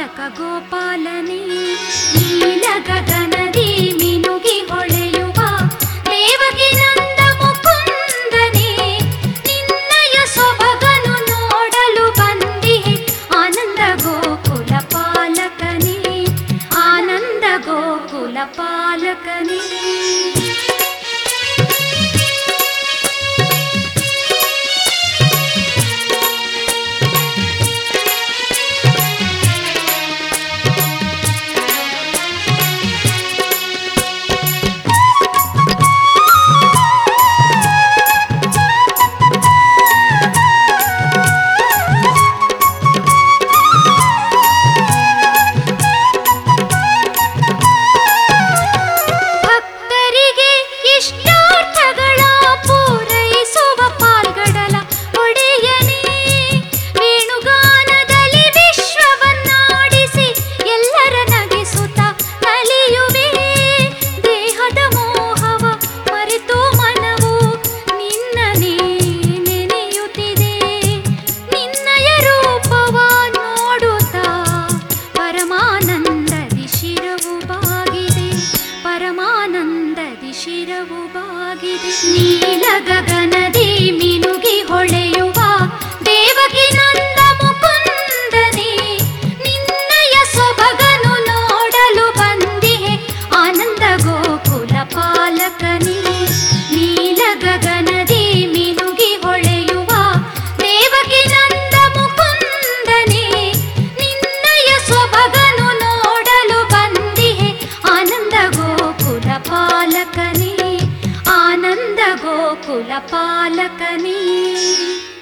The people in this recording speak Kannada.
ಪಾಲಕ ಗೋಪಾಲನೇ ನೀಲ ಗಗನದಿ ಮಿನುಗಿ ಹೊಳೆಯುವ ದೇವಗಿ ನಂದ ಮುಕುಂದನೇ ನಿನ್ನಯ ಸೊಬಗನು ನೋಡಲು ಬಂದಿಹೆ ಆನಂದ ಗೋಕುಲ ಪಾಲಕನೇ ಆನಂದ ಗೋಕುಲ ಪಾಲಕನೇ ಭಕ್ತರಿಗೆ ಇಷ್ಟಾರ್ಥಗಳ ಪೂರೈಸುವ ಪಾಲ್ಗಡಲ ಒಡೆಯನೇ ವೇಣುಗಾನದಲ್ಲಿ ವಿಶ್ವವನ್ನಾಡಿಸಿ ಎಲ್ಲರ ನಗಿಸುತ್ತ ನಲಿಯುವೆ ದೇಹದ ಮೋಹವ ಮರೆತು ಮನವು ನಿನ್ನನೇ ನೆನೆಯುತ್ತಿದೆ ನಿನ್ನಯ ರೂಪವ ನೋಡುತ್ತಾ ಪರಮಾನಂದದಿ ಶಿರವು ಬಾಗಿದೆ ಪರಮಾನಂದದಿ ಶಿರವು ಬಾಗಿದೆ ನೀಲ ಗಗನದಿ ಮಿನುಗಿ ಹೊಳೆಯುವ ದೇವಕಿ ನಂದ ಮುಕುಂದನೇ ನಿನ್ನಯ ಸೊಬಗನು ನೋಡಲು ಬಂದಿಹೆ ಆನಂದ ಗೋಕುಲ ಪಾಲಕನೇ ನೀಲ ಗಗನದಿ ಮಿನುಗಿ ಹೊಳೆಯುವ ದೇವಕಿ ನಂದ ಮುಕುಂದನೇ ನಿನ್ನಯ ಸೊಬಗನು ನೋಡಲು ಬಂದಿಹೆ ಆನಂದ ಗೋಕುಲ ಪಾಲಕನೇ ಆನಂದ ಗೋಕುಲ ಪಾಲಕನೇ